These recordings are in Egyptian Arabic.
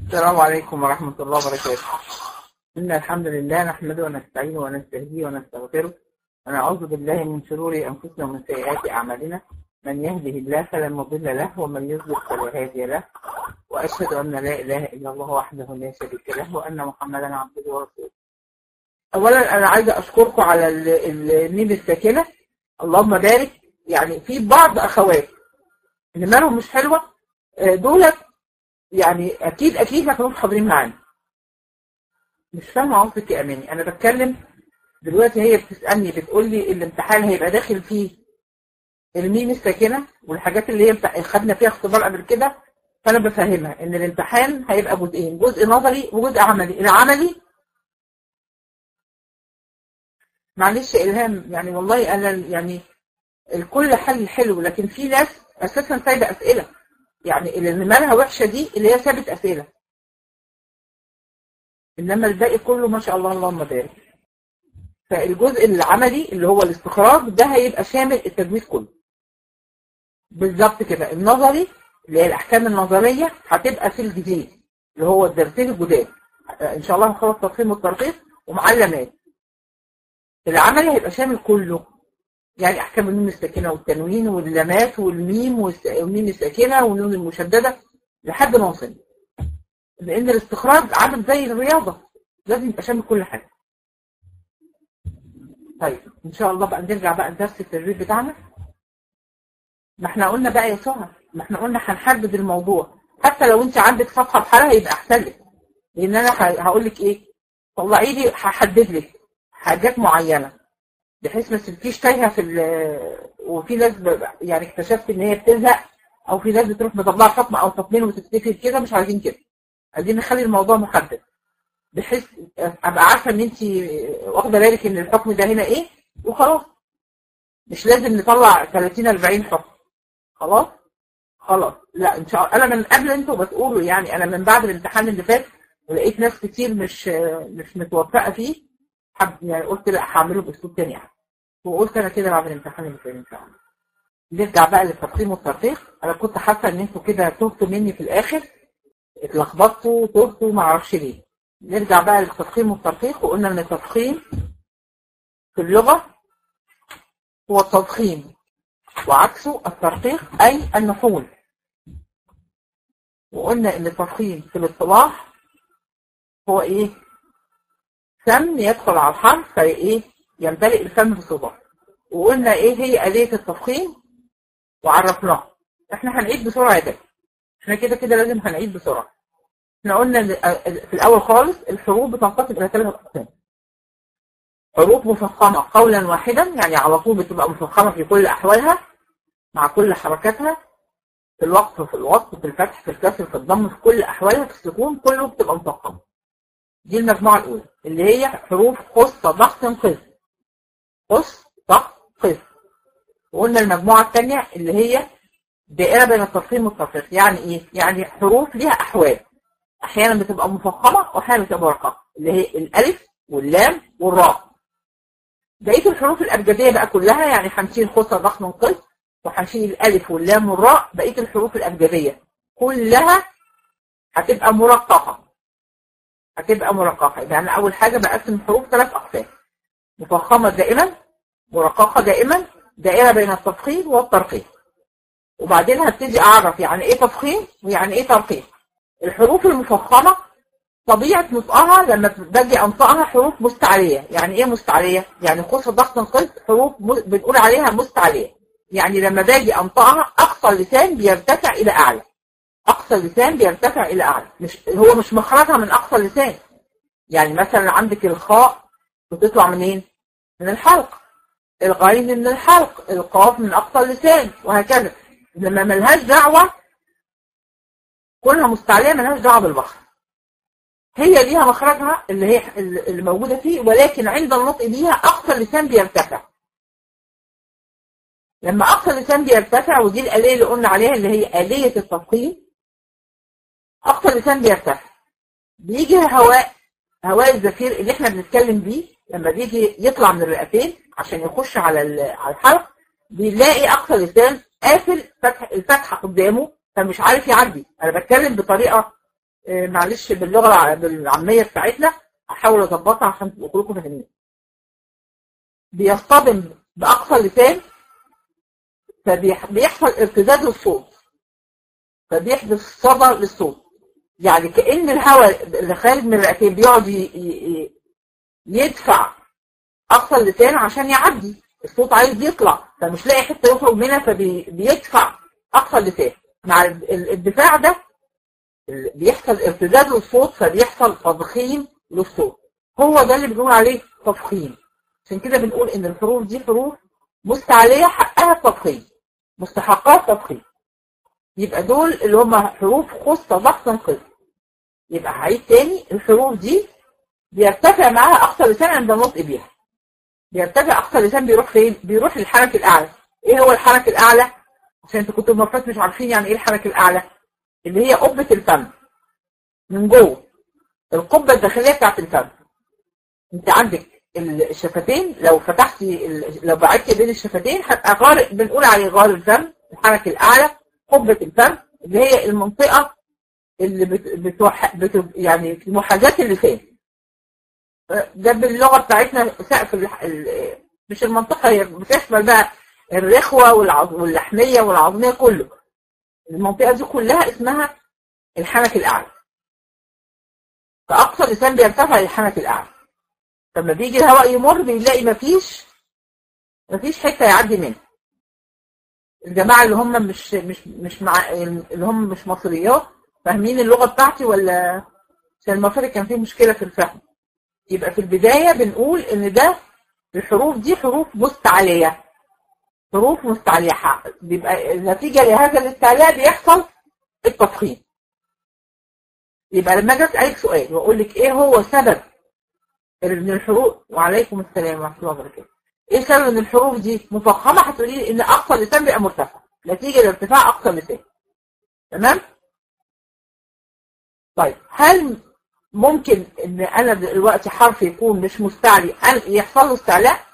السلام عليكم ورحمة الله وبركاته إن الحمد لله نحمده ونستعينه ونستهديه ونستغفره ونعوذ بالله من شرور أنفسنا ومن سيئات أعمالنا من يهده الله فلا مضل له ومن يضلل فلا هادي له وأشهد أن لا إله إلا الله وحده لا شريك له وأن محمدا عبده ورسوله أولا أنا عايزة أشكركم على ال- ال- الميم الساكنة اللهم بارك يعني في بعض أخوات اللي مالهم مش حلوة آه، دولت يعني اكيد اكيد ما كانوش حاضرين معانا مش فاهمه قصدك يا اماني انا بتكلم دلوقتي هي بتسالني بتقول لي الامتحان هيبقى داخل فيه الميم الساكنه والحاجات اللي هي بتاع خدنا فيها اختبار قبل كده فانا بفهمها ان الامتحان هيبقى جزئين جزء نظري وجزء عملي العملي معلش يا الهام يعني والله انا يعني الكل حل حلو لكن في ناس اساسا سايبه اسئله يعني اللي مالها وحشه دي اللي هي سابت اسئله انما الباقي كله ما شاء الله اللهم بارك فالجزء العملي اللي هو الاستخراج ده هيبقى شامل التجويد كله بالظبط كده النظري اللي هي الاحكام النظريه هتبقى في الجديد اللي هو الدرسين الجداد ان شاء الله هنخلص تقسيم والترخيص ومعلمات العملي هيبقى شامل كله يعني احكام النون الساكنه والتنوين واللامات والميم والس- والميم الساكنه والنون المشدده لحد ما وصل لان الاستخراج عامل زي الرياضه لازم يبقى شامل كل حاجه طيب ان شاء الله بقى نرجع بقى لدرس التدريب بتاعنا ما احنا قلنا بقى يا سهى ما احنا قلنا هنحدد الموضوع حتى لو انت عندك صفحه بحالها يبقى احسن لك لان انا هقول لك ايه طلعي لي هحدد لك حاجات معينه بحيث ما تبقيش تايهه في ال- وفي ناس ب- يعني اكتشفت ان هي بتزهق او في ناس بتروح مطلعه حكم او تطمين وتفتكر كده مش عايزين كده عايزين نخلي الموضوع محدد بحيث ابقى عارفه ان انت واخده بالك ان الحكم ده هنا ايه وخلاص مش لازم نطلع 30 40 حكم خلاص خلاص لا ان شاء الله انا من قبل انتوا بتقولوا يعني انا من بعد الامتحان اللي فات ولقيت ناس كتير مش مش متوفقه فيه حب يعني قلت لا هعمله باسلوب تاني احسن وقلت انا كده بعد الامتحان اللي فات ان شاء الله نرجع بقى للتقسيم والترتيب انا كنت حاسه ان انتوا كده تهتوا مني في الاخر اتلخبطتوا تهتوا ما اعرفش ليه نرجع بقى للتفخيم والترقيق وقلنا ان التفخيم في اللغه هو التضخيم وعكسه الترقيق اي النحول وقلنا ان التفخيم في الاصطلاح هو ايه سم يدخل على الحرف في ايه يمتلئ الفم بصدى وقلنا ايه هي آلية التفخيم وعرفناها احنا هنعيد بسرعة يا جماعة احنا كده كده لازم هنعيد بسرعة احنا قلنا إن في الاول خالص الحروف بتنقسم الى ثلاث اقسام حروف مفخمة قولا واحدا يعني على طول بتبقى مفخمة في كل احوالها مع كل حركاتها في الوقف في الوقف في الفتح في الكسر في الضم في كل احوالها في السكون كله بتبقى مفخمة دي المجموعة الأولى اللي هي حروف خص ضغط قف خص ضغط قف وقلنا المجموعة الثانية اللي هي دائرة بين التفخيم والترقيق يعني إيه؟ يعني حروف ليها أحوال أحيانا بتبقى مفخمة وأحيانا بتبقى مرققة اللي هي الألف واللام والراء بقية الحروف الأبجدية بقى كلها يعني هنشيل خص ضغط قف وهنشيل الألف واللام والراء بقية الحروف الأبجدية كلها هتبقى مرققة هتبقى مرققة يبقى أنا أول حاجة بقسم الحروف ثلاث أقسام مفخمة دائما مرققة دائما دائرة بين التفخيم والترقيق وبعدين هبتدي أعرف يعني إيه تفخيم ويعني إيه ترقيق الحروف المفخمة طبيعة نطقها لما باجي أنطقها حروف مستعلية يعني إيه مستعلية؟ يعني قوس ضغط قيس حروف م- بنقول عليها مستعلية يعني لما باجي أنطقها أقصى اللسان بيرتفع إلى أعلى اقصى اللسان بيرتفع الى اعلى مش هو مش مخرجها من اقصى اللسان يعني مثلا عندك الخاء بتطلع منين من الحلق الغين من الحلق القاف من اقصى اللسان وهكذا لما ملهاش دعوه كلها مستعليه ملهاش دعوه بالبحر هي ليها مخرجها اللي هي اللي موجوده فيه ولكن عند النطق بيها اقصى اللسان بيرتفع لما اقصى اللسان بيرتفع ودي الاليه اللي قلنا عليها اللي هي اليه التفخيم اقصى اللسان بيرتفع بيجي هواء هواء الزفير اللي احنا بنتكلم بيه لما بيجي يطلع من الرئتين عشان يخش على ال- على الحلق بيلاقي اقصى اللسان قافل فتح الفتحه قدامه فمش عارف يعدي انا بتكلم بطريقه آه، معلش باللغه الع- بالعاميه بتاعتنا هحاول اظبطها عشان تبقوا كلكم فاهمين بيصطدم باقصى اللسان فبيحصل ارتداد للصوت فبيحدث صدى للصوت يعني كأن الهواء اللي خارج من الرئتين بيقعد ي- ي- يدفع أقصى اللسان عشان يعدي الصوت عايز يطلع فمش لاقي حتة يخرج منها فبيدفع أقصى اللسان مع ال- ال- الدفاع ده ال- بيحصل ارتداد للصوت فبيحصل تضخيم للصوت هو ده اللي بنقول عليه تضخيم عشان كده بنقول ان الحروف دي حروف مستعلية حقها التضخيم مستحقات تضخيم يبقى دول اللي هم حروف خصة ضغط انقاذ يبقى هعيد تاني الحروف دي بيرتفع معاها اقصى لسان عند النطق بيها بيرتفع اقصى لسان بيروح فين؟ بيروح للحنك الاعلى ايه هو الحنك الاعلى؟ عشان انتوا كنتوا المفروض مش عارفين يعني ايه الحنك الاعلى اللي هي قبة الفم من جوه القبة الداخلية بتاعت الفم انت عندك الشفتين لو فتحتي ال- لو بعدتي بين الشفتين هتبقى غار بنقول عليه غار الفم الحنك الاعلى قبة الفم اللي هي المنطقة اللي بت... بتوح... بت... يعني في محاذاة اللسان ده باللغة بتاعتنا سقف ال... ال... مش المنطقة هي بتشمل بقى الرخوة والعظ... واللحمية والعظمية كله المنطقة دي كلها اسمها الحنك الأعلى فأقصى اللسان بيرتفع للحنك الأعلى لما بيجي الهواء يمر بيلاقي مفيش مفيش حتة يعدي منها الجماعة اللي هم مش مش مش مع اللي هم مش مصريات فاهمين اللغة بتاعتي ولا عشان المصري كان فيه مشكلة في الفهم يبقى في البداية بنقول ان ده الحروف دي حروف مستعلية حروف مستعلية حق. بيبقى نتيجة لهذا الاستعلاء بيحصل التضخيم يبقى لما اجي اسالك سؤال واقول لك ايه هو سبب ان الحروف وعليكم السلام ورحمه الله وبركاته ايه سبب ان الحروف دي مفخمه هتقولي لي ان اقصى اللسان بيبقى مرتفع نتيجه لارتفاع اقصى اللسان تمام طيب هل ممكن ان انا دلوقتي حرف يكون مش مستعلي أن يحصل له استعلاء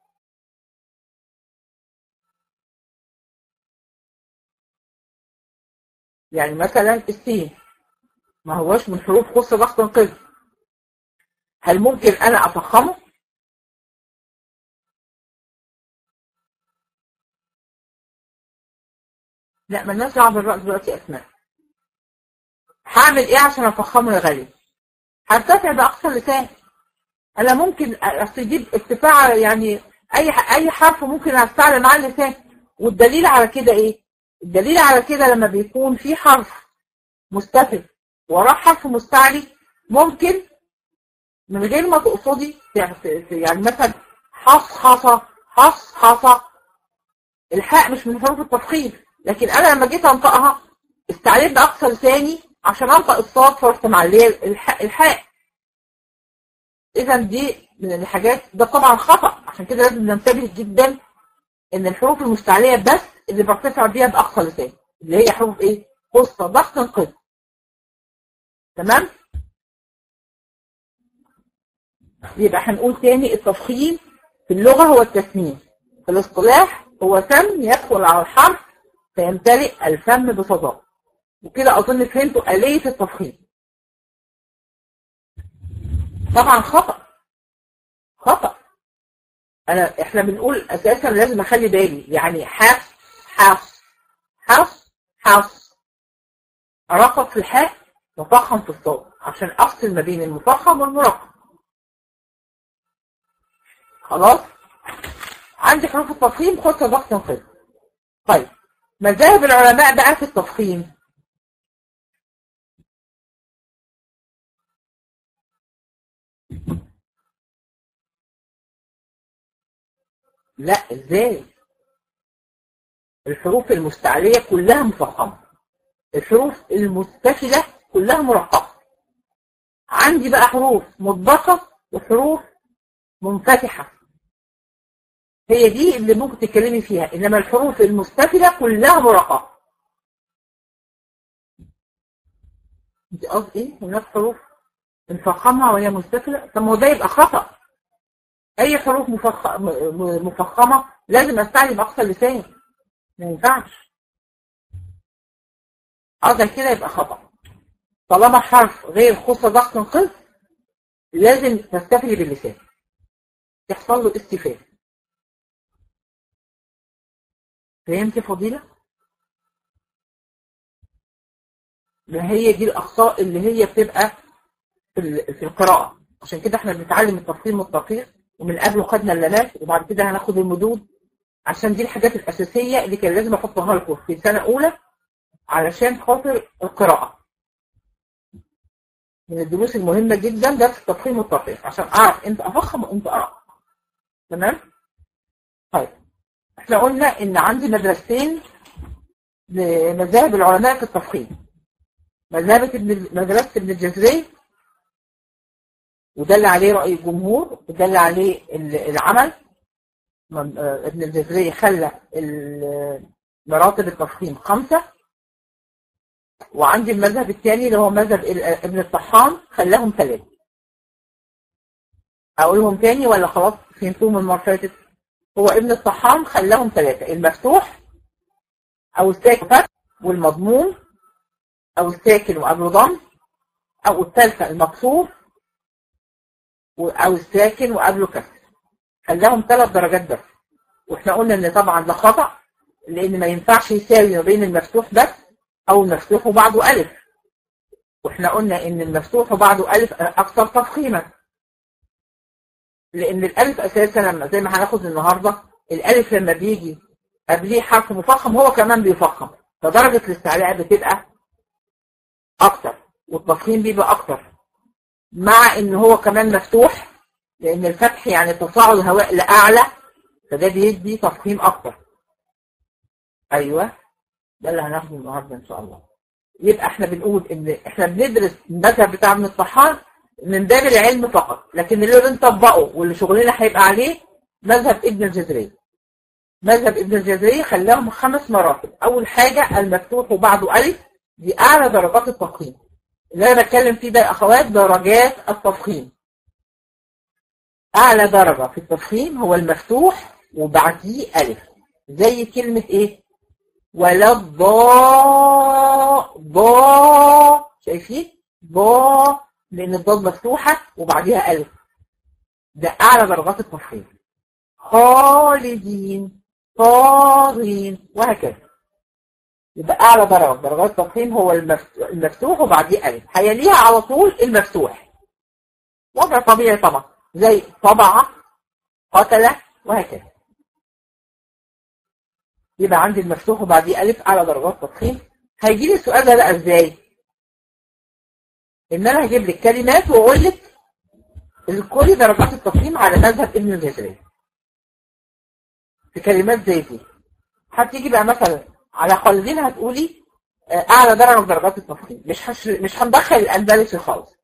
يعني مثلا السين ما هوش من حروف خص ضغط انقاذ هل ممكن انا افخمه لا مالناش دعوه بالرأس دلوقتي اسماء هعمل ايه عشان افخمه يا غالي هرتفع باقصى اللسان انا ممكن اصل دي ارتفاع يعني اي اي حرف ممكن استعلى مع اللسان والدليل على كده ايه الدليل على كده لما بيكون في حرف مستفل وراه حرف مستعلي ممكن من غير ما تقصدي يعني مثلا حصحصة حصحصة الحاء مش من حروف التفخيم لكن انا لما جيت انطقها استعليت باقصى لساني عشان انطق الصاد فرحت معليه الحاء, الحاء اذا دي من الحاجات ده طبعا خطأ عشان كده لازم ننتبه جدا ان الحروف المستعلية بس اللي برتفع بيها باقصى لسان اللي هي حروف ايه قصة ضغط انقذ تمام يبقى هنقول تاني التفخيم في اللغة هو التسميم في الاصطلاح هو سم يدخل على الحرف فيمتلئ الفم بصدى وكده اظن فهمتوا آلية التفخيم طبعا خطأ خطأ انا احنا بنقول اساسا لازم اخلي بالي يعني حف حف حف حف ارقق في الحاء مفخم في الصوت عشان افصل ما بين المفخم والمرقق خلاص عندي حروف التفخيم خص ضغط انقاذ طيب مذاهب العلماء بقى في التفخيم لا ازاي الحروف المستعلية كلها مفخمة الحروف المستفلة كلها مرققة عندي بقى حروف مطبقة وحروف منفتحة هي دي اللي ممكن تتكلمي فيها انما الحروف المستفلة كلها مرققة انت قصدي ايه هناك حروف مفخمة وهي مستفلة طب ما هو ده يبقى خطأ اي حروف مفخمة لازم استعلي باقصى اللسان ما ينفعش قصدك كده يبقى خطأ طالما حرف غير خص ضغط قذ لازم تستفري باللسان يحصل له استفهام فهمت يا فضيلة؟ ما هي دي الأخطاء اللي هي بتبقى في في القراءة عشان كده احنا بنتعلم التفصيل والتدقيق ومن قبله خدنا اللمات وبعد كده هناخد المدود عشان دي الحاجات الأساسية اللي كان لازم أحطها لكم في سنة أولى علشان خاطر القراءة من الدروس المهمة جدا درس التفخيم والتدقيق عشان أعرف أنت أفخم وأنت أقرأ تمام؟ طيب احنا قلنا إن عندي مدرستين لمذاهب العلماء في التفخيم مذهبة ابن مدرسة ابن الجزري ودل عليه رأي الجمهور ودل عليه العمل ابن الجزري خلى مراتب التفخيم خمسة وعندي المذهب الثاني اللي هو مذهب ابن الطحان خلاهم ثلاثة أقولهم تاني ولا خلاص فهمتوهم المرة فاتت هو ابن الطحان خلاهم ثلاثة المفتوح أو الساكن والمضمون أو الساكن وقبله ضم أو الثالثة المكسور أو الساكن وقبله كسر خلاهم ثلاث درجات بس واحنا قلنا ان طبعا ده خطأ لان ما ينفعش يساوي ما بين المفتوح بس او المفتوح وبعده الف واحنا قلنا ان المفتوح وبعده الف اكثر تفخيما لان الالف اساسا لما زي ما هناخد النهارده الالف لما بيجي قبليه حرف مفخم هو كمان بيفخم فدرجه الاستعلاء بتبقى اكتر والتفخيم بيبقى اكتر مع ان هو كمان مفتوح لان الفتح يعني تصاعد الهواء لاعلى فده بيدي تفخيم اكتر ايوه ده اللي هناخده النهارده ان شاء الله يبقى احنا بنقول ان احنا بندرس المذهب بتاع ابن الطحان من باب العلم فقط لكن اللي بنطبقه واللي شغلنا هيبقى عليه مذهب ابن الجزري مذهب ابن الجزري خلاهم خمس مراتب اول حاجه المفتوح وبعده الف دي اعلى درجات التفخيم اللي انا بتكلم فيه ده يا اخوات درجات التفخيم اعلى درجة في التفخيم هو المفتوح وبعديه الف زي كلمة ايه ولا الضاء ضاء شايفين ضاء لان الضاد مفتوحة وبعديها الف ده اعلى درجات التفخيم خالدين طاغين وهكذا يبقى اعلى درجة درجات التفخيم هو المفتوح وبعديه الف هيليها على طول المفتوح وضع طبيعي طبعا زي طبع قتل وهكذا يبقى عندي المفتوح وبعديه الف اعلى درجات تفخيم هيجي لي السؤال ده بقى ازاي ان انا هجيب لك كلمات واقول لك كل درجات التفخيم على مذهب ابن الجزري في كلمات زي دي هتيجي بقى مثلا على خالدين هتقولي اعلى درجه في درجات التفخيم مش هش... مش هندخل الاندلسي خالص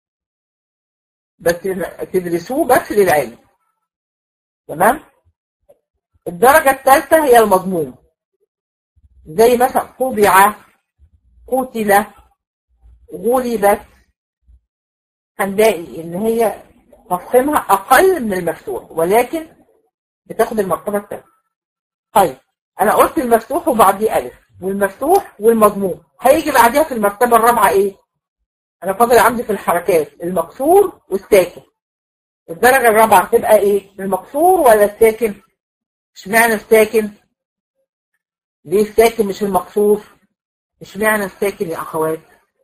بس تدرسوه بس للعلم تمام الدرجه الثالثه هي المضمون زي مثلا طبع قتل غلبت هنلاقي ان هي تفخيمها اقل من المفتوح ولكن بتاخد المرتبه الثالثه طيب انا قلت المفتوح وبعديه الف والمفتوح والمضموم هيجي بعديها في المرتبه الرابعه ايه انا فاضل عندي في الحركات المكسور والساكن الدرجه الرابعه هتبقى ايه المكسور ولا الساكن اشمعنى الساكن ليه الساكن مش المكسور اشمعنى الساكن يا اخوات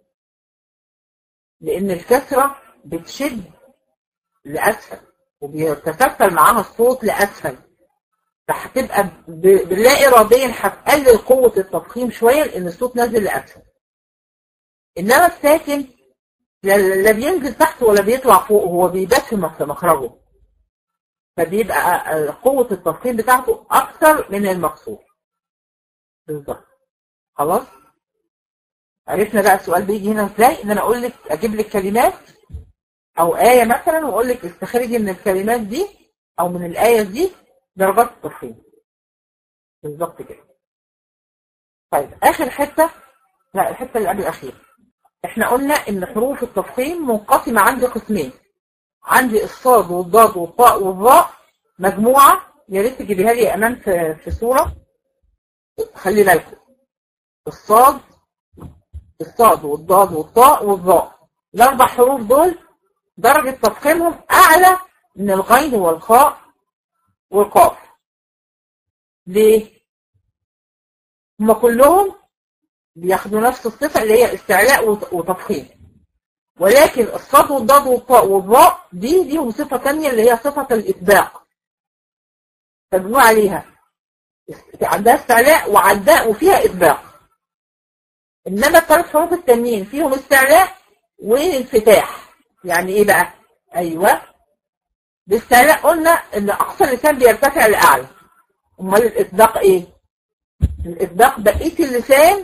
لان الكسره بتشد لاسفل وبيتسفل معاها الصوت لاسفل فهتبقى باللا اراديا هتقلل قوه التضخيم شويه لان الصوت نازل لاسفل انما الساكن لا بينزل تحت ولا بيطلع فوق هو بيبات في مخرجه فبيبقى قوه التضخيم بتاعته اكثر من المقصود بالظبط خلاص عرفنا بقى السؤال بيجي هنا ازاي ان انا اقول لك اجيب لك كلمات او ايه مثلا واقول لك استخرجي من الكلمات دي او من الايه دي درجات التفخيم بالظبط كده طيب اخر حته لا الحته اللي قبل الاخيره احنا قلنا ان حروف التفخيم منقسمه عندي قسمين عندي الصاد والضاد والطاء والظاء مجموعه يا ريت تجيبيها لي يا امان في في صوره خلي بالكم الصاد الصاد والضاد والطاء والظاء الاربع حروف دول درجة تفخيمهم اعلى من الغين والخاء والقاف ليه؟ هما كلهم بياخدوا نفس الصفة اللي هي استعلاء وتفخيم ولكن الصاد والضاد والطاء والظاء دي ليهم صفة تانية اللي هي صفة الإطباق فبنقول عليها عندها استعلاء وعداء وفيها إطباق إنما الثلاث حروف التانيين فيهم استعلاء وانفتاح يعني إيه بقى؟ أيوه باستعلاء قلنا إن أقصى اللسان بيرتفع لأعلى أمال الإطباق إيه؟ الإطباق بقية اللسان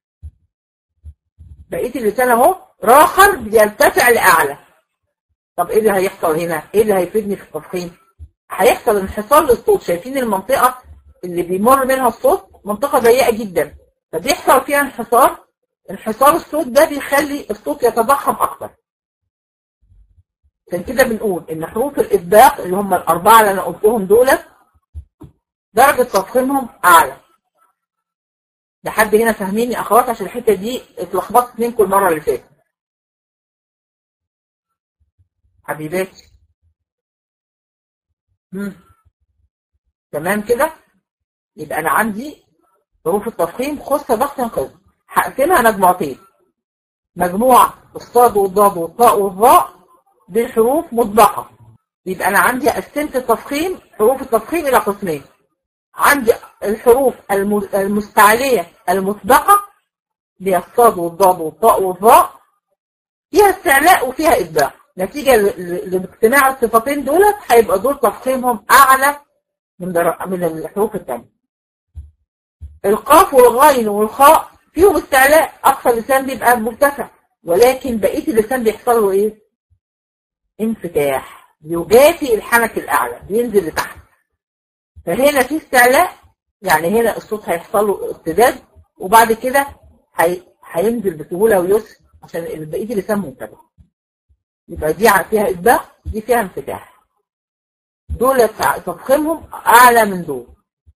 بقية اللسان أهو راخر بيرتفع لأعلى طب إيه اللي هيحصل هنا؟ إيه اللي هيفيدني في التفخيم؟ هيحصل انحصار للصوت شايفين المنطقة اللي بيمر منها الصوت منطقة ضيقة جدا فبيحصل فيها انحصار انحصار الصوت ده بيخلي الصوت يتضخم أكتر عشان كده بنقول إن حروف الإطباق اللي هم الأربعة اللي أنا قلتهم دول درجة تفخيمهم أعلى لحد هنا فاهميني يا أخوات عشان الحتة دي اتلخبطت منكم المرة اللي فاتت حبيباتي مم. تمام كده يبقى أنا عندي حروف التفخيم خصة ضغط قلب هقسمها مجموعتين مجموعة الصاد والضاد والطاء والظاء دي حروف مطبقة يبقى أنا عندي قسمت التفخيم حروف التفخيم إلى قسمين عندي الحروف المستعلية المطبقة اللي هي الصاد والضاد والطاء والظاء فيها استعلاء وفيها إطباق نتيجة لاجتماع الصفتين دولت هيبقى دول تفخيمهم أعلى من من الحروف الثانية القاف والغين والخاء فيهم استعلاء أقصى اللسان بيبقى مرتفع ولكن بقية اللسان بيحصل له إيه؟ انفتاح يجافي الحنك الأعلى بينزل لتحت فهنا في استعلاء يعني هنا الصوت هيحصل له ارتداد وبعد كده هي... هينزل بسهولة ويسر عشان بقية اللسان منتبه يبقى دي فيها إطباق دي فيها انفتاح دول تفخيمهم أعلى من دول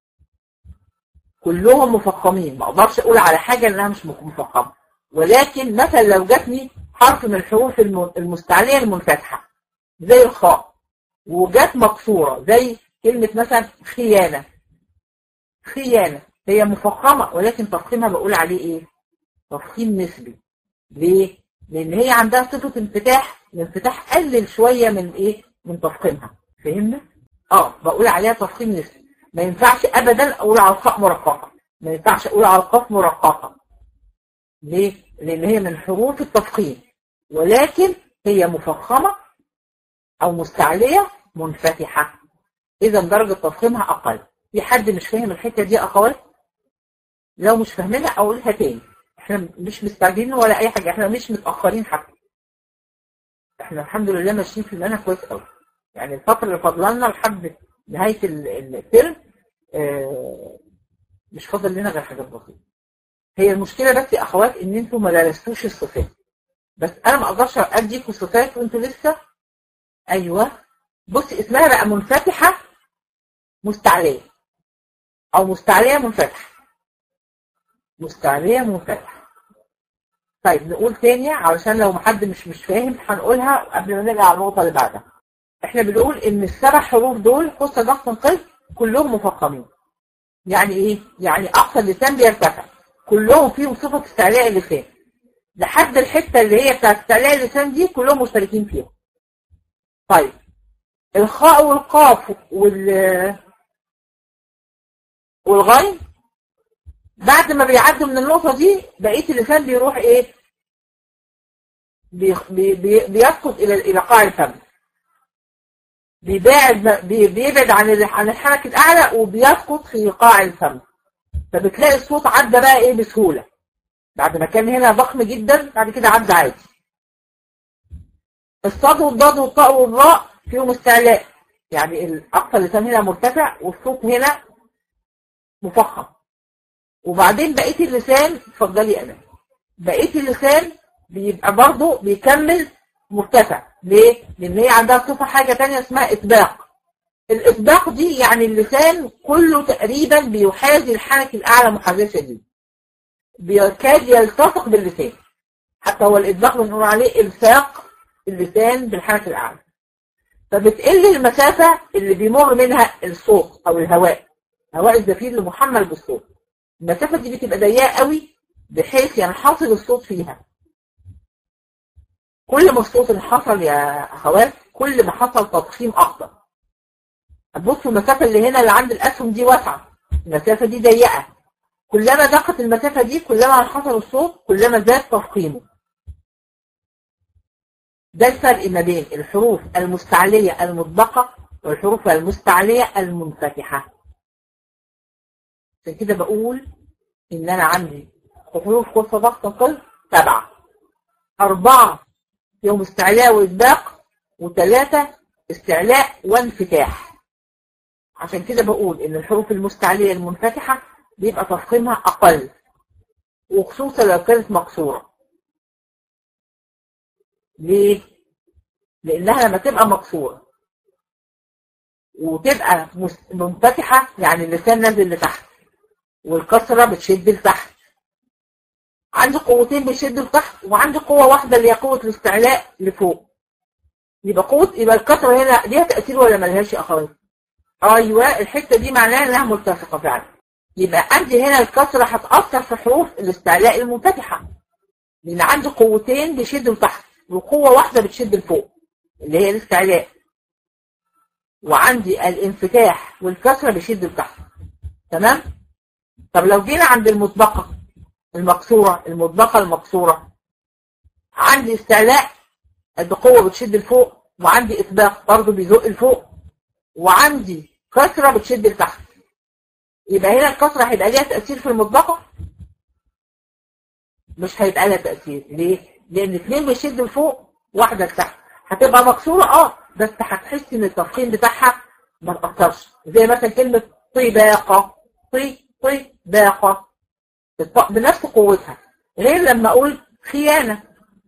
كلهم مفخمين ما اقدرش اقول على حاجة انها مش مفخمة ولكن مثلا لو جاتني حرف من الحروف المستعلية المنفتحة زي الخاء وجات مكسورة زي كلمة مثلا خيانة خيانة هي مفخمة ولكن تفخيمها بقول عليه ايه تفخيم نسبي ليه لان هي عندها صفة انفتاح الانفتاح قلل شوية من ايه من تفخيمها فهمنا اه بقول عليها تفخيم نسبي ما ينفعش ابدا اقول على الخاء مرققة ما ينفعش اقول على القاف مرققة ليه لان هي من حروف التفخيم ولكن هي مفخمة او مستعلية منفتحة اذا درجة تفخيمها اقل في حد مش فاهم الحتة دي اخوات لو مش فاهمينها اقولها تاني احنا مش مستعجلين ولا اي حاجة احنا مش متأخرين حتى احنا الحمد لله ماشيين في المنهج كويس قوي يعني الفترة اللي فاضلنا لحد نهاية الترم اه مش فاضل لنا غير حاجات بسيطة هي المشكلة بس يا اخوات ان انتوا ما درستوش الصفات بس انا ما اقدرش اديكم الصفات وانتوا لسه ايوه بصي اسمها بقى منفتحة مستعلية او مستعلية منفتحة مستعلية منفتحة طيب نقول تاني علشان لو حد مش مش فاهم هنقولها قبل ما نرجع على النقطة اللي بعدها احنا بنقول ان السبع حروف دول خصة ضغط قلب كلهم مفخمين يعني ايه؟ يعني اقصى اللسان بيرتفع كلهم فيهم صفة استعلاء اللسان لحد الحتة اللي هي بتاعت استعلاء اللسان دي كلهم مشتركين فيها طيب الخاء والقاف وال والغين بعد ما بيعدوا من النقطة دي بقية اللسان بيروح ايه بي بي بيسقط الى الى قاع الفم بيبعد بيبعد عن عن الحنك الاعلى وبيسقط في قاع الفم فبتلاقي الصوت عدى بقى ايه بسهولة بعد ما كان هنا ضخم جدا بعد كده عدى عادي الصاد والضاد والطاء والراء فيهم استعلاء يعني الاقصى اللسان هنا مرتفع والصوت هنا مفخم وبعدين بقيه اللسان اتفضلي انا بقيه اللسان بيبقى برضه بيكمل مرتفع ليه؟ لان هي عندها صفه حاجه ثانيه اسمها اطباق الاطباق دي يعني اللسان كله تقريبا بيحاذي الحنك الاعلى محاذاه شديده بيكاد يلتصق باللسان حتى هو الإطلاق بنقول عليه إلصاق اللسان بالحنك الأعلى فبتقل المسافة اللي بيمر منها الصوت أو الهواء هواء الزفير اللي محمل بالصوت المسافة دي بتبقى ضيقة قوي بحيث ينحصر الصوت فيها كل ما الصوت انحصر يا أخوات كل ما حصل تضخيم أكتر هتبصوا المسافة اللي هنا اللي عند الأسهم دي واسعة المسافة دي ضيقة كلما ضاقت المسافة دي كلما انحصر الصوت كلما زاد تضخيمه ده الفرق ما بين الحروف المستعلية المطبقة والحروف المستعلية المنفتحة عشان كده بقول إن أنا عندي حروف قصة ضغط قل سبعة أربعة يوم استعلاء وإسباق وثلاثة استعلاء وانفتاح عشان كده بقول إن الحروف المستعلية المنفتحة بيبقى تفخيمها أقل وخصوصا لو كانت مكسورة ليه؟ لأنها لما تبقى مكسورة وتبقى منفتحة يعني اللسان نازل لتحت والكسرة بتشد لتحت عندي قوتين بيشدوا لتحت وعندي قوة واحدة اللي هي قوة الاستعلاء لفوق يبقى قوة يبقى الكسرة هنا ليها تأثير ولا ملهاش يا أخوات؟ أيوه الحتة دي معناها إنها ملتصقة فعلا يبقى عندي هنا الكسرة هتأثر في حروف الاستعلاء المنفتحة لأن عندي قوتين بيشدوا لتحت وقوة واحدة بتشد لفوق اللي هي الاستعلاء وعندي الانفتاح والكسرة بيشد لتحت تمام؟ طب لو جينا عند المطبقة المكسورة المطبقة المكسورة عندي استعلاء بقوة بتشد لفوق وعندي إطباق برضه بيزق لفوق وعندي كسرة بتشد لتحت يبقى هنا الكسرة هيبقى ليها تأثير في المطبقة مش هيبقى لها تأثير ليه؟ لأن اثنين بيشدوا لفوق واحدة لتحت هتبقى مكسورة اه بس هتحس ان التفخيم بتاعها ما تأثرش زي مثلا كلمة طيباقة طي طي باقة بنفس قوتها غير لما اقول خيانة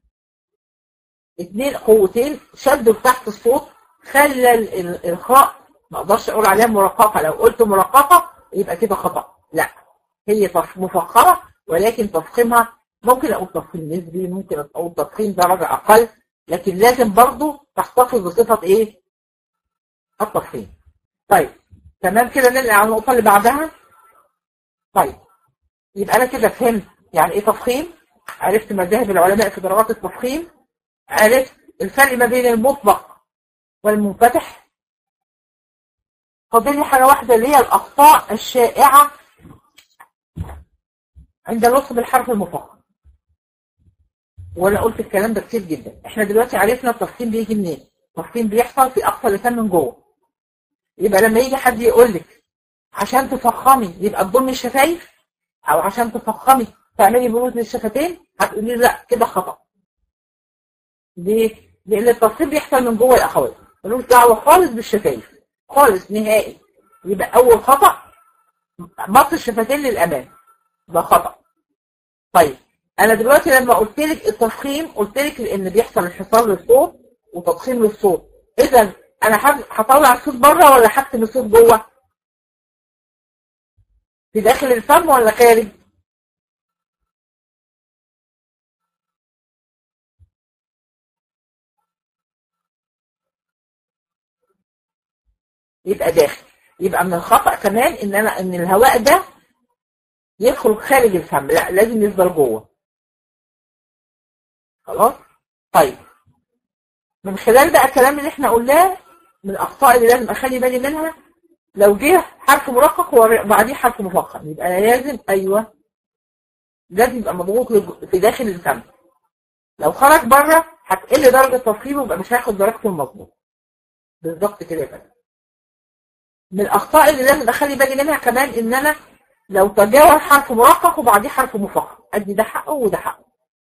اتنين قوتين شدوا تحت الصوت خلى الخاء ما اقدرش اقول عليها مرققة لو قلت مرققة يبقى كده خطأ لا هي مفخرة ولكن تفخيمها ممكن اقول تفخيم نسبي ممكن اقول تفخيم درجة اقل لكن لازم برضو تحتفظ بصفة ايه التفخيم طيب تمام كده ننقل على النقطة اللي بعدها طيب يبقى انا كده فهمت يعني ايه تفخيم عرفت مذاهب العلماء في درجات التفخيم عرفت الفرق ما بين المطبق والمنفتح فاضل لي حاجه واحده اللي هي الاخطاء الشائعه عند الوصف بالحرف المفخم وانا قلت الكلام ده كتير جدا احنا دلوقتي عرفنا التفخيم بيجي منين التفخيم بيحصل في اقصى لسان من جوه يبقى لما يجي حد يقول لك عشان تفخمي يبقى تضمي الشفايف او عشان تفخمي تعملي بروز للشفتين هتقولي لا كده خطا ليه؟ لان التفخيم بيحصل من جوه يا اخوات ملوش دعوه خالص بالشفايف خالص نهائي يبقى اول خطا مص الشفتين للامام ده خطا طيب انا دلوقتي لما قلت لك التفخيم قلت لك ان بيحصل انحصار للصوت وتضخيم للصوت اذا انا هطلع الصوت بره ولا هكتم الصوت جوه في داخل الفم ولا خارج يبقى داخل يبقى من الخطأ كمان ان انا ان الهواء ده يخرج خارج الفم لا لازم يفضل جوه خلاص طيب من خلال بقى الكلام اللي احنا قلناه من الاخطاء اللي لازم اخلي بالي منها لو جه حرف مرقق وبعديه حرف مفخم يبقى لازم ايوه لازم يبقى مضغوط في داخل الفم لو خرج بره هتقل درجه تفخيمه يبقى مش هياخد درجته المظبوط بالظبط كده يا من الاخطاء اللي لازم اخلي بالي منها كمان ان انا لو تجاوز حرف مرقق وبعديه حرف مفخم ادي ده حقه وده حقه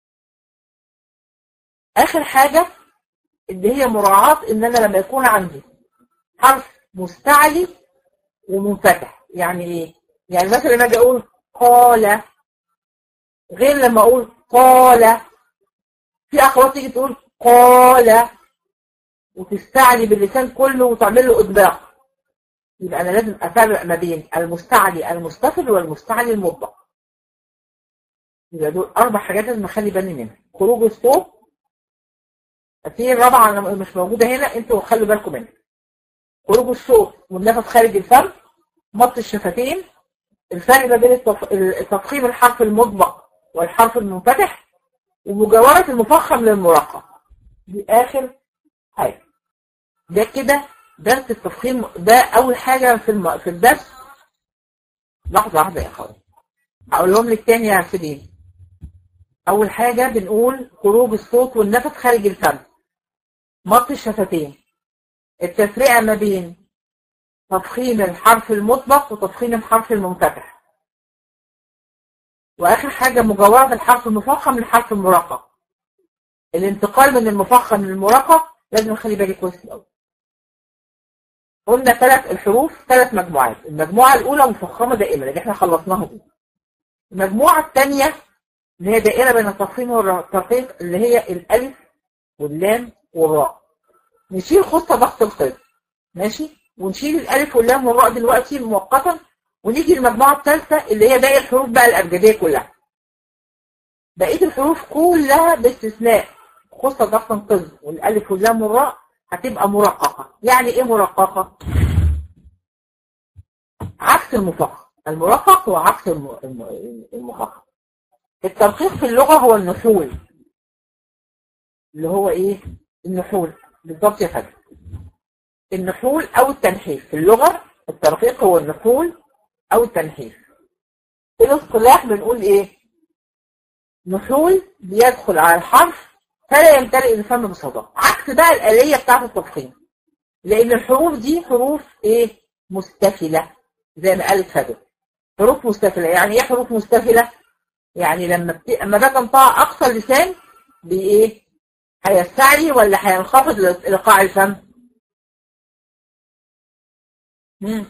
اخر حاجه اللي هي مراعاه ان انا لما يكون عندي حرف مستعلي ومنفتح يعني ايه يعني مثلا لما اجي اقول قال غير لما اقول قال في اخوات تيجي تقول قال وتستعلي باللسان كله وتعمل له اطباق يبقى انا لازم افرق ما بين المستعلي المستفل والمستعلي المطبق يبقى دول اربع حاجات لازم اخلي بالي منها خروج الصوت في الرابعه انا مش موجوده هنا انتوا خلوا بالكم منها خروج الصوت والنفس خارج الفم مط الشفتين الفرق ما بين التف... تفخيم الحرف المطبق والحرف المنفتح ومجاورة المفخم للمرقق دي آخر حاجة ده كده درس التفخيم ده أول حاجة في الم... في الدرس لحظة واحدة يا أخوان هقولهم لك تاني يا سيدي أول حاجة بنقول خروج الصوت والنفس خارج الفم مط الشفتين التفرقة ما بين تفخيم الحرف المطبق وتفخيم الحرف المنفتح واخر حاجة مجاورة الحرف المفخم للحرف المرقق الانتقال من المفخم للمرقق لازم نخلي بالي كويس قوي قلنا ثلاث الحروف ثلاث مجموعات المجموعة الأولى مفخمة دائما اللي احنا خلصناها دي المجموعة الثانية اللي هي دائرة بين التفخيم والترقيق اللي هي الألف واللام والراء نشيل خطة ضغط القلب ماشي ونشيل الالف واللام والراء دلوقتي مؤقتا ونيجي للمجموعه الثالثه اللي هي باقي الحروف بقى الابجديه كلها بقيه الحروف كلها باستثناء خصة ضغط القلب والالف واللام والراء هتبقى مرققه يعني ايه مرققه عكس المفخم المرقق هو عكس المفخم الترقيق في اللغه هو النحول اللي هو ايه النحول بالضبط يا فندم النحول او التنحيف في اللغة الترقيق هو النحول او التنحيف في الاصطلاح بنقول ايه نحول بيدخل على الحرف فلا يمتلئ الفم بصدى عكس بقى الآلية بتاعت التفخيم لان الحروف دي حروف ايه مستفلة زي ما قال الفجر حروف مستفلة يعني ايه حروف مستفلة يعني لما بت... اما باجي انطقها اقصى اللسان بايه هيستعلي ولا هينخفض لقاع الفم مم.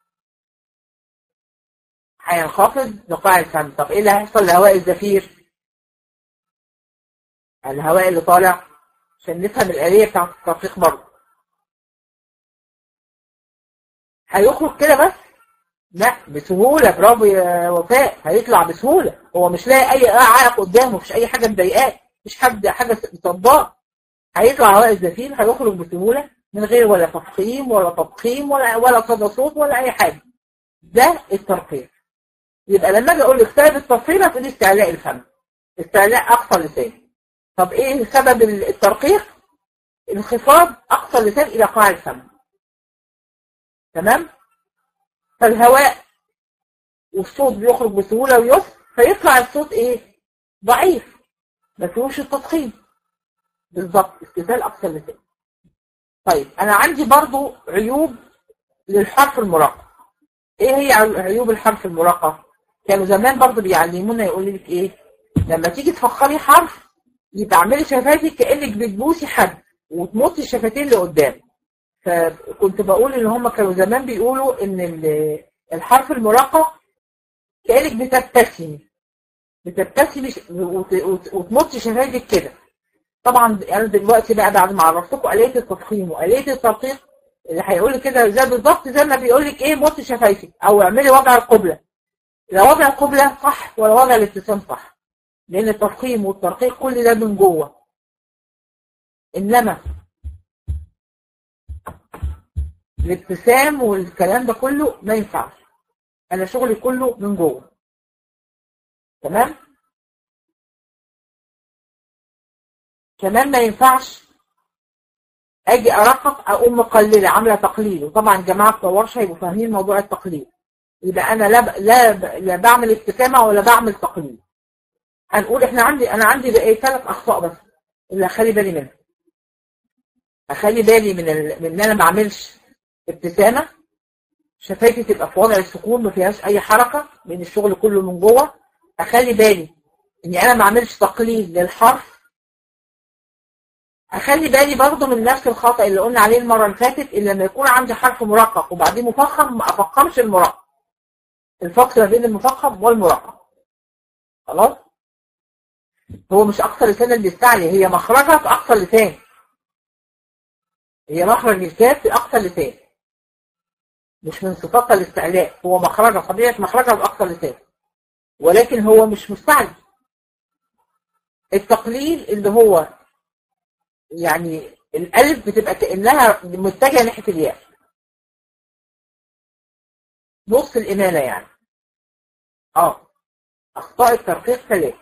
هينخفض لقاع الفم طب ايه اللي هيحصل لهواء الزفير الهواء اللي طالع عشان نفهم الآلية بتاعت الترقيق برضه هيخرج كده بس لا بسهولة برافو يا وفاء هيطلع بسهولة هو مش لاقي أي عائق قدامه مفيش أي حاجة مضايقاه مفيش حد حاجة مصداه هيطلع هواء الزفير هيخرج بسهولة من غير ولا تفخيم ولا تضخيم ولا ولا صدى صوت ولا أي حاجة ده الترقيق يبقى لما اجي اقول لك سبب التفخيم هتقول استعلاء الفم استعلاء اقصى اللسان طب ايه سبب الترقيق انخفاض اقصى اللسان الى قاع الفم تمام فالهواء والصوت بيخرج بسهوله ويسر فيطلع الصوت ايه ضعيف ما فيهوش التضخيم بالظبط استزال اقصى اللسان طيب انا عندي برضو عيوب للحرف المرقق ايه هي عيوب الحرف المرقق كانوا زمان برضو بيعلمونا يقول لك ايه لما تيجي تفخري حرف يبقى اعملي شفايفك كانك بتبوسي حد وتمطي الشفتين لقدام فكنت بقول ان هم كانوا زمان بيقولوا ان الحرف المرقق كانك بتبتسمي بتبتسمي وتمطي شفايفك كده طبعا انا دلوقتي بقى بعد ما عرفتكم آلية التفخيم وآلية الترقيق اللي هيقول لك كده زي بالظبط زي ما بيقول لك ايه مطي شفايفك او اعملي وضع القبلة لا وضع القبلة صح ولا وضع الابتسام صح لان التفخيم والترقيق كل ده من جوه انما الابتسام والكلام ده كله ما ينفعش انا شغلي كله من جوه تمام كمان ما ينفعش اجي ارقق اقوم مقلله عامله تقليل وطبعا جماعه بتوع ورشه هيبقوا فاهمين موضوع التقليل يبقى انا لا ب... لا ب... لا بعمل ابتسامه ولا بعمل تقليل هنقول احنا عندي انا عندي بقى ثلاث اخطاء بس اللي اخلي بالي منها اخلي بالي من ال... من ان انا ما اعملش ابتسامه شفايفي تبقى في وضع السكون ما فيهاش اي حركه لان الشغل كله من جوه اخلي بالي اني انا ما اعملش تقليل للحرف اخلي بالي برضه من نفس الخطأ اللي قلنا عليه المرة اللي فاتت اللي لما يكون عندي حرف مرقق وبعدين مفخم ما افخمش المرقق الفصل ما بين المفخم والمرقق خلاص هو مش اقصى لسان اللي بيستعلي هي مخرجها في اقصى اللسان هي مخرج الكاف في اقصى اللسان مش من صفاتها الاستعلاء هو مخرجها طبيعة مخرجها في اقصى اللسان ولكن هو مش مستعلي التقليل اللي هو يعني الالف بتبقى كانها متجهه ناحيه الياء نص الاماله يعني اه اخطاء الترقيق ثلاثه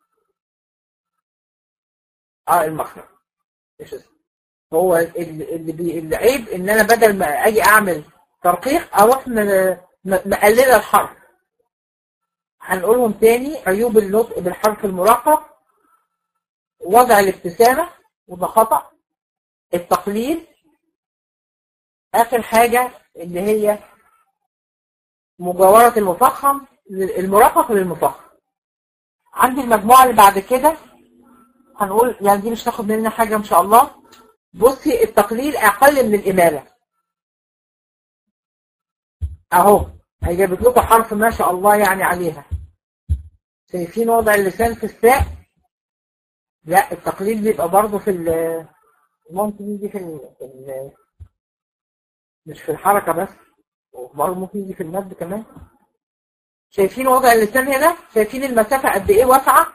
اه المخرج ايش اسمه هو اللي بي... العيب ان انا بدل ما اجي اعمل ترقيق اروح مقلله الحرف هنقولهم تاني عيوب النطق بالحرف المرقق وضع الابتسامة وده خطأ التقليد آخر حاجة اللي هي مجاورة المفخم المرقق للمفخم عندي المجموعة اللي بعد كده هنقول يعني دي مش تاخد مننا حاجة إن شاء الله بصي التقليل أقل من الإمالة أهو هي جابت لكم حرف ما شاء الله يعني عليها شايفين وضع اللسان في الساء لا التقليل بيبقى برضه في ال ممكن يجي في ال في ال مش في الحركة بس وبرضه ممكن يجي في المد كمان شايفين وضع اللسان هنا شايفين المسافة قد ايه واسعة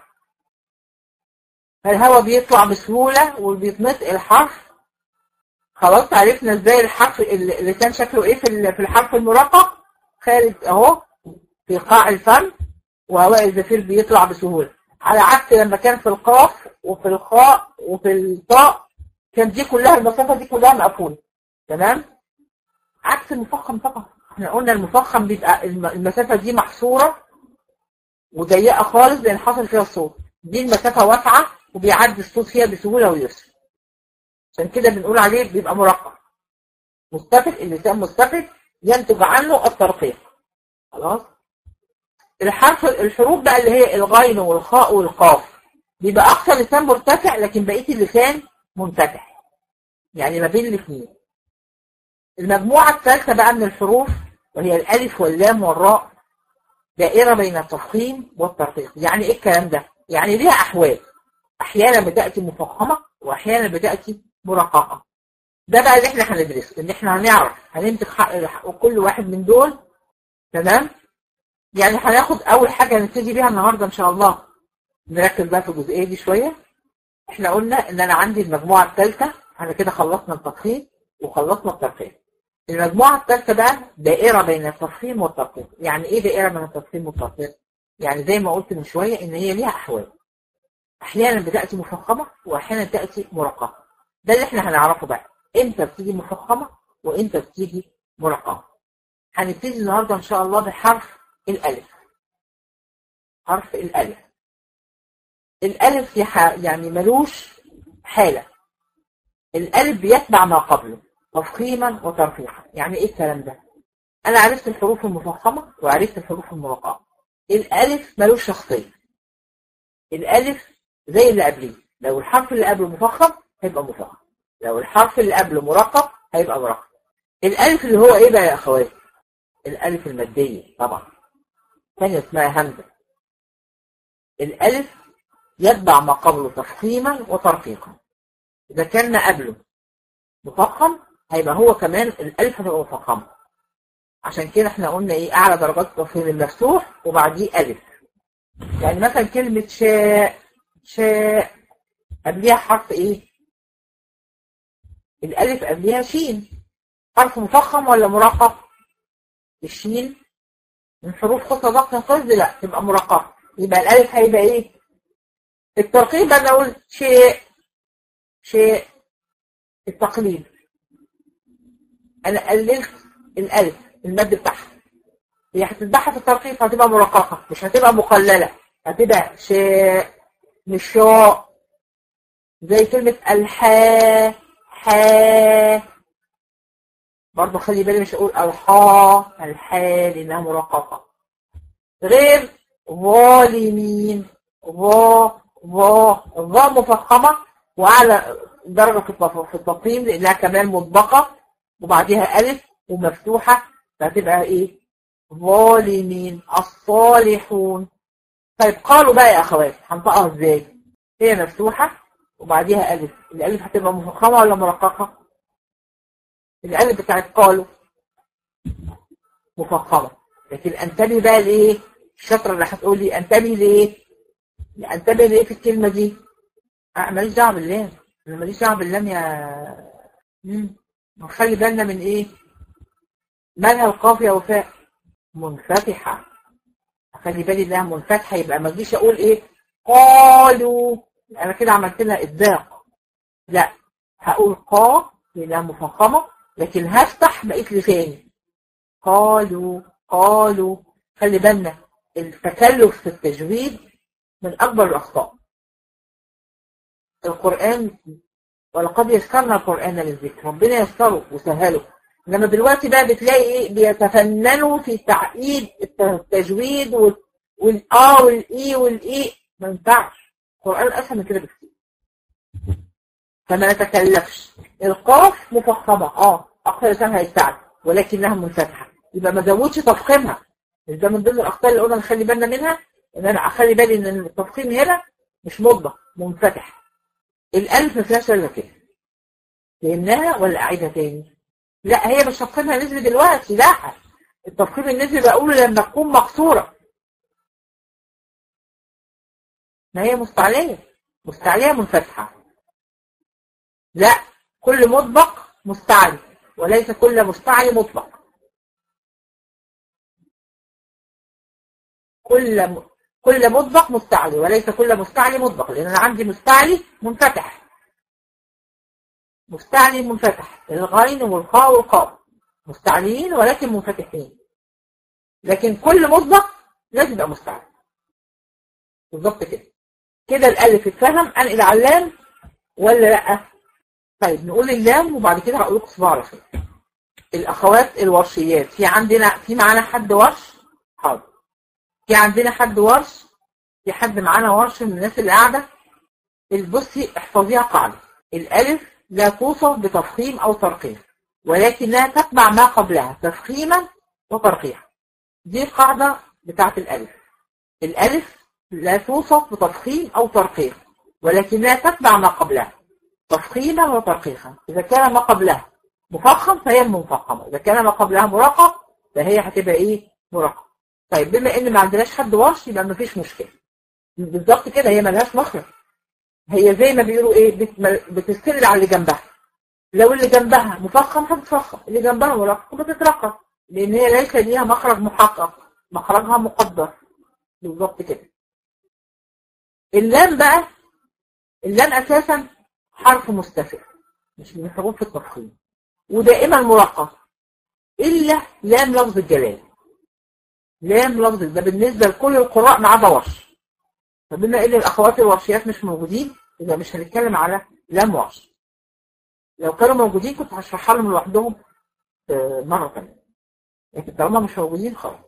الهواء بيطلع بسهولة وبيتنطق الحرف خلاص عرفنا ازاي الحرف اللسان شكله ايه في في الحرف المرقق خارج اهو في قاع الفم وهواء الزفير بيطلع بسهولة على عكس لما كان في القاف وفي الخاء وفي الطاء كان دي كلها المسافة دي كلها مقفولة تمام عكس المفخم طبعا احنا قلنا المفخم بيبقى المسافة دي محصورة وضيقة خالص لان حصل فيها الصوت دي المسافة واسعة وبيعدي الصوت فيها بسهولة ويسر عشان كده بنقول عليه بيبقى مرقق مستفد اللسان مستفد ينتج عنه الترقيق خلاص الحرف الحروف بقى اللي هي الغين والخاء والقاف بيبقى اقصى لسان مرتفع لكن بقيه اللسان منفتح يعني ما بين الاثنين المجموعه الثالثه بقى من الحروف وهي الالف واللام والراء دائره بين التفخيم والترقيق يعني ايه الكلام ده يعني ليها احوال احيانا بتاتي مفخمه واحيانا بتاتي مرققه ده بقى اللي احنا هندرسه ان احنا هنعرف هنمسك حق كل واحد من دول تمام يعني هناخد اول حاجه هنبتدي بيها النهارده ان شاء الله نركز بقى في الجزئيه دي شويه احنا قلنا ان انا عندي المجموعه الثالثه احنا كده خلصنا التفخيم وخلصنا الترقيم المجموعه الثالثه بقى دائره بين التفخيم والترقيم يعني ايه دائره بين التفخيم والترقيم يعني زي ما قلت من شويه ان هي ليها احوال احيانا بتاتي مفخمه واحيانا تاتي مرققه ده اللي احنا هنعرفه بقى امتى بتيجي مفخمه وامتى بتيجي مرققه هنبتدي النهارده ان شاء الله بحرف الالف حرف الالف الالف يعني ملوش حاله الالف بيتبع ما قبله تفخيما وترفيعا يعني ايه الكلام ده انا عرفت الحروف المفخمه وعرفت الحروف المرققه الالف ملوش شخصيه الالف زي اللي قبليه لو الحرف اللي قبله مفخم هيبقى مفخم لو الحرف اللي قبله مرقق هيبقى مرقق الالف اللي هو ايه بقى يا اخواتي الالف الماديه طبعا ثانيه اسمها همزه الالف يتبع ما قبله تفخيما وترقيقا اذا كان قبله مفخم هيبقى هو كمان الالف هتبقى مفخمه عشان كده احنا قلنا ايه اعلى درجات التفخيم المفتوح وبعديه الف يعني مثلا كلمه شاء شاء قبليها حرف ايه الالف قبليها شين حرف مفخم ولا مرقق الشين من حروف خطة ضغط قصد لا تبقى مرققة يبقى الالف هيبقى ايه الترقيب بقى نقول شيء شيء التقليد انا قللت الالف المد بتاعها هي هتتبعها في الترقيق هتبقى مرققة مش هتبقى مقللة هتبقى شيء مش شاء زي كلمة الحا حا برضه خلي بالي مش اقول الحا الحا لانها مرققه غير ظالمين ظا ظا ظا مفخمه واعلى درجه في التقييم لانها كمان مطبقه وبعديها الف ومفتوحه فهتبقى ايه ظالمين الصالحون طيب قالوا بقى يا اخوات هنطقها ازاي هي مفتوحه وبعديها الف الالف هتبقى مفخمه ولا مرققه الالف بتاعت قالوا مفخمه لكن انتبه بقى لايه الشطره اللي هتقول لي انتبه لايه انتبه لايه في الكلمه دي أه ماليش دعوه باللام انا ماليش دعوه باللام يا مم. خلي بالنا من ايه مالها القاف يا وفاء منفتحه خلي بالي انها منفتحه يبقى ما اجيش اقول ايه قالوا انا كده عملت لها اطباق لا هقول قا لانها مفخمه لكن هفتح بقيت لساني قالوا قالوا خلي بالنا التكلف في التجويد من اكبر الاخطاء القران ولقد يسرنا القران للذكر ربنا يسره وسهله انما دلوقتي بقى بتلاقي ايه بيتفننوا في تعقيد التجويد والاه والاي والاي ما ينفعش القران اسهل من كده بكتير فما نتكلفش القاف مفخمه اه اقصى لسان هيستعد ولكنها منفتحه يبقى ما زودش تفخيمها مش ده من ضمن الاخطاء اللي قلنا نخلي بالنا منها ان انا اخلي بالي ان التفخيم هنا مش مطبق منفتح الالف ما فيهاش الا كده فهمناها ولا اعيدها تاني لا هي مش تفخيمها نسبي دلوقتي لا التفخيم النسبي بقوله لما تكون مكسوره ما هي مستعليه مستعليه منفتحه لا كل مطبق مستعلي وليس كل مستعلي مطلق كل كل مطبق مستعلي وليس كل مستعلي مطبق لان انا عندي مستعلي منفتح مستعلي منفتح الغين والخاء والقاف مستعليين ولكن منفتحين لكن كل مطبق لازم يبقى مستعلي بالظبط كده كده الالف اتفهم انقل على اللام ولا لا طيب نقول اللام وبعد كده هقول لكم صباع رفيق الاخوات الورشيات في عندنا في معانا حد ورش حاضر في عندنا حد ورش في حد معانا ورش من الناس اللي قاعده البصي احفظيها قاعده الالف لا توصف بتفخيم او ترقيق ولكنها تتبع ما قبلها تفخيما وترقيقا دي القاعده بتاعت الالف الالف لا توصف بتفخيم او ترقيق ولكنها تتبع ما قبلها تفخيما وترقيقا اذا كان ما قبلها مفخم فهي المفخمه اذا كان ما قبلها مرقق فهي هتبقى ايه مرقق طيب بما ان ما عندناش حد ورش يبقى ما فيش مشكله بالظبط كده هي ملهاش مخرج هي زي ما بيقولوا ايه بتستند على اللي جنبها لو اللي جنبها مفخم هتتفخم اللي جنبها مرقق بتترقق لان هي ليس ليها مخرج محقق مخرجها مقدر بالظبط كده اللام بقى اللام اساسا حرف مستفر مش من حروف التفخيم ودائما مرقق الا لام لفظ الجلال لام لفظ ده بالنسبه لكل القراء ما عدا ورش فبما ان الاخوات الورشيات مش موجودين يبقى مش هنتكلم على لام ورش لو كانوا موجودين كنت هشرحها لهم لوحدهم مره ثانيه لكن طالما مش موجودين خلاص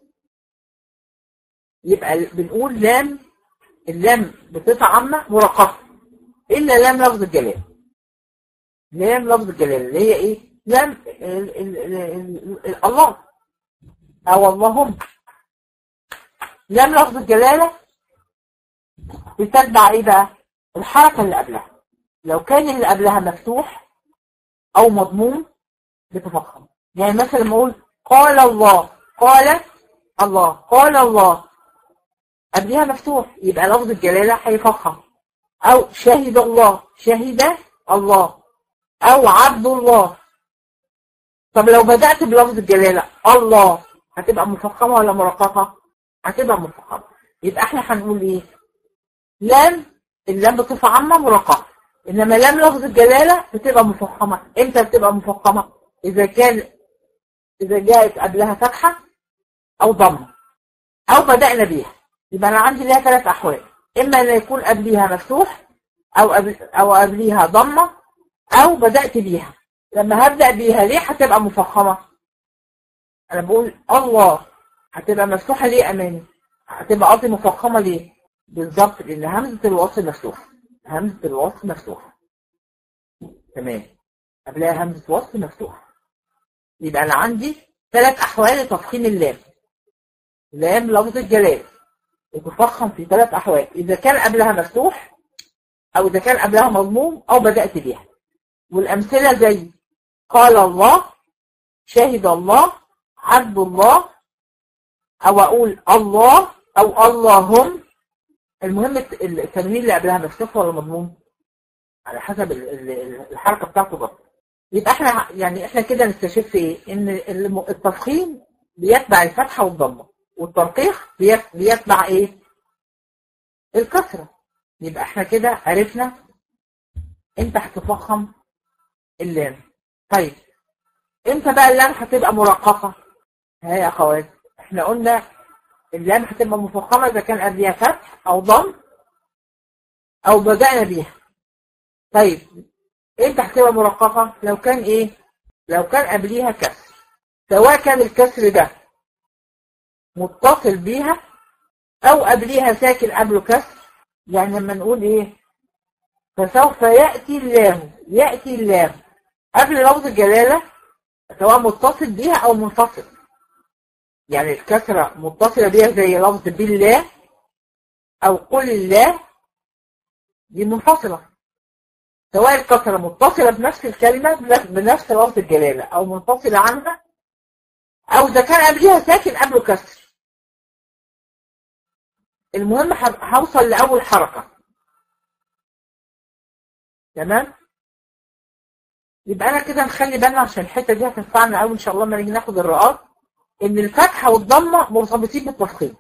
يبقى بنقول لام اللام بصفه عامه مرققه الا لام لفظ الجلال لام لفظ الجلال اللي هي ايه لام ال ال ال ال ال الله او اللهم لام لفظ الجلاله بتتبع ايه بقى الحركه اللي قبلها لو كان اللي قبلها مفتوح او مضموم بتفخم يعني مثلا لما اقول قال الله قال الله قال الله قبلها مفتوح يبقى لفظ الجلاله هيفخم او شهد الله شهد الله او عبد الله طب لو بدأت بلفظ الجلالة الله هتبقى مفخمة ولا مرققة هتبقى مفخمة يبقى احنا هنقول ايه لام اللام بصفة عامة مرققة انما لام لفظ الجلالة بتبقى مفخمة امتى بتبقى مفخمة اذا كان اذا جاءت قبلها فتحة او ضمة او بدأنا بيها يبقى انا عندي ليها ثلاث احوال اما ان يكون قبليها مفتوح او قبل او قبليها ضمه او بدات بيها لما هبدا بيها ليه هتبقى مفخمه انا بقول الله هتبقى مفتوحه ليه امامي هتبقى قصدي مفخمه ليه بالظبط لان همزه الوصل مفتوحه همزه الوصل مفتوحه تمام قبلها همزه وصل مفتوحه يبقى انا عندي ثلاث احوال لتفخيم اللام لام لفظ الجلال بتفخم في ثلاث احوال اذا كان قبلها مفتوح او اذا كان قبلها مضموم او بدات بيها والامثله زي قال الله شهد الله عبد الله او اقول الله او اللهم المهم التنوين اللي قبلها مفتوح ولا مضموم على حسب الحركه بتاعته برضه يبقى احنا يعني احنا كده نستشف ايه ان التفخيم بيتبع الفتحه والضمه والترقيق بيتبع ايه الكسره يبقى احنا كده عرفنا انت هتفخم اللام طيب امتى بقى اللام هتبقى مرققه ها يا اخوات احنا قلنا اللام هتبقى مفخمه اذا كان قبلها فتح او ضم او بدانا بيها طيب امتى هتبقى مرققه لو كان ايه لو كان قبليها كسر سواء كان الكسر ده متصل بيها او قبليها ساكن قبله كسر يعني لما نقول ايه فسوف ياتي اللام ياتي اللام قبل لفظ الجلاله سواء متصل بيها او منفصل يعني الكسرة متصلة بيها زي لفظ بالله او قل الله دي منفصلة سواء الكسرة متصلة بنفس الكلمة بنفس لفظ الجلالة او منفصلة عنها او اذا كان قبلها ساكن قبله كسر المهم هوصل لاول حركة تمام يبقى انا كده نخلي بالنا عشان الحته دي هتنفعنا قوي ان شاء الله لما نيجي ناخد الرؤات ان الفتحه والضمه مرتبطين بالتفخيم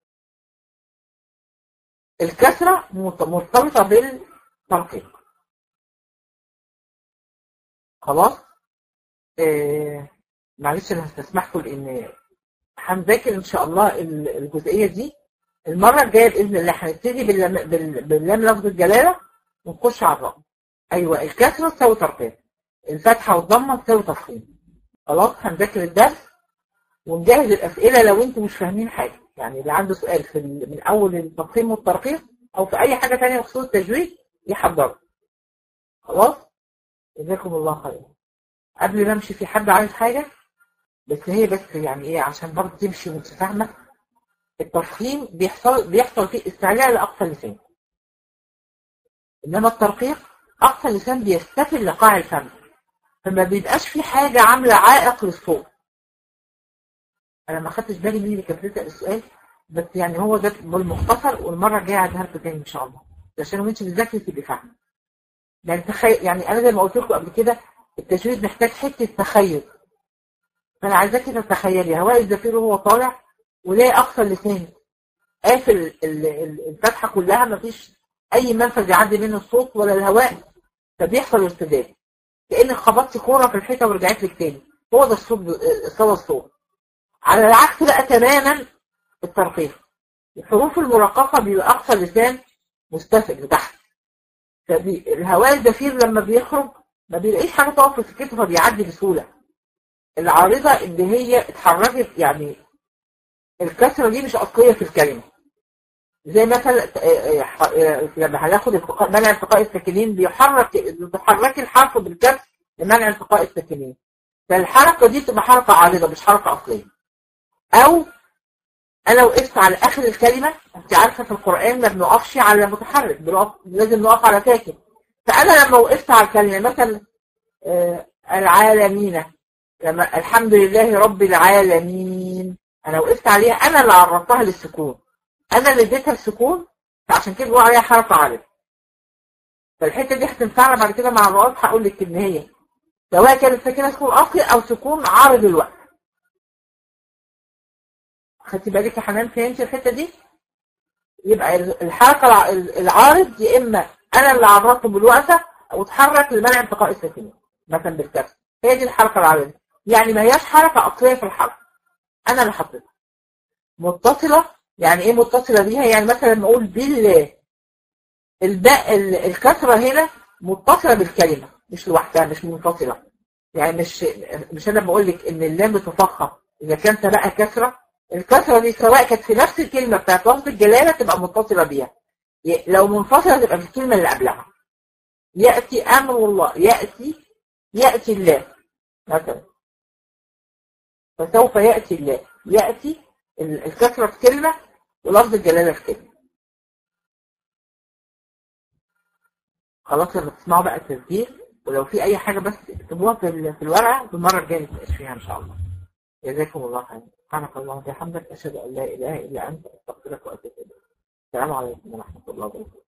الكسره مرتبطه بالترقيق خلاص آه معلش انا هستسمحكم لان هنذاكر ان شاء الله الجزئيه دي المره الجايه باذن الله هنبتدي باللام باللام لفظ الجلاله ونخش على الرقم ايوه الكسره تساوي ترقيق الفتحه والضمه تساوي تفخيم خلاص هنذاكر الدرس ونجهز الاسئله لو انتم مش فاهمين حاجه يعني اللي عنده سؤال في من اول التفخيم والترقيق او في اي حاجه ثانيه بخصوص التجويد يحضره خلاص جزاكم الله خير قبل ما امشي في حد عايز حاجه بس هي بس يعني ايه عشان برضه تمشي وانت فاهمه التفخيم بيحصل بيحصل فيه استعلاء لاقصى اللسان انما الترقيق اقصى اللسان بيستفل لقاع الفم فما بيبقاش في حاجه عامله عائق للصوت انا ما خدتش بالي مين اللي كانت بتسال السؤال بس يعني هو ده بالمختصر والمره الجايه هعيدها لكم تاني ان شاء الله عشان وانت بتذاكري تبقي فاهمه يعني تخيل يعني انا زي ما قلت لكم قبل كده التجويد محتاج حته تخيل فانا عايزاكي تتخيلي هواء الزفير وهو طالع ولاقي اقصى اللسان قافل الفتحه كلها مفيش اي منفذ يعدي منه الصوت ولا الهواء فبيحصل ارتداد كانك خبطتي كوره في الحيطه ورجعت لك تاني هو ده الصوت صدى الصوت على العكس بقى تماما الترقيق الحروف المرققه بيبقى اقصى اللسان مستفل لتحت فالهواء الزفير لما بيخرج ما بيلاقيش حاجه تقف في سكته فبيعدي بسهوله العارضه اللي هي اتحركت يعني الكسره دي مش اصليه في الكلمه زي مثلا لما هناخد منع التقاء الساكنين بيحرك بتحركي الحرف بالكسر لمنع التقاء الساكنين فالحركه دي بتبقى حركه عارضه مش حركه اصليه او انا وقفت على اخر الكلمه انت عارفه في القران ما بنقفش على متحرك بنقف لازم نقف على ساكن فانا لما وقفت على الكلمه مثلا آه العالمين لما الحمد لله رب العالمين انا وقفت عليها انا اللي عرضتها للسكون انا اللي اديتها السكون فعشان كده بقول عليها حركه عارضه فالحته دي هتنفعنا بعد كده مع الرؤوس هقول لك ان هي سواء كانت ساكنه سكون اصلي او سكون عارض الوقت خدتي بالك يا حنان فهمتي الحته دي يبقى الحركه العارض يا اما انا اللي عرضته بالوقفه او اتحرك لمنع انتقاء الساكنين مثلا بالكسر هي دي الحركه العارضه يعني ما هياش حركه اصليه في الحرف انا اللي حطيتها متصله يعني ايه متصله بيها يعني مثلا لما اقول بالله الباء الكسره هنا متصله بالكلمه مش لوحدها مش منفصله يعني مش مش انا بقول لك ان اللام بتفخم اذا كانت بقى كسره الكسره دي سواء كانت في نفس الكلمه بتاعت لفظ الجلاله تبقى متصله بيها لو منفصله تبقى في الكلمه اللي قبلها ياتي امر الله ياتي ياتي الله مثلا فسوف ياتي الله ياتي الكسره في كلمه ولفظ الجلاله في كلمه خلاص لما تسمعوا بقى التسجيل ولو في اي حاجه بس اكتبوها في في الورقه المره الجايه نتناقش فيها ان شاء الله جزاكم الله خيرا سبحانك اللهم وبحمدك اشهد ان لا اله الا انت استغفرك واتوب اليك السلام عليكم ورحمة الله وبركاته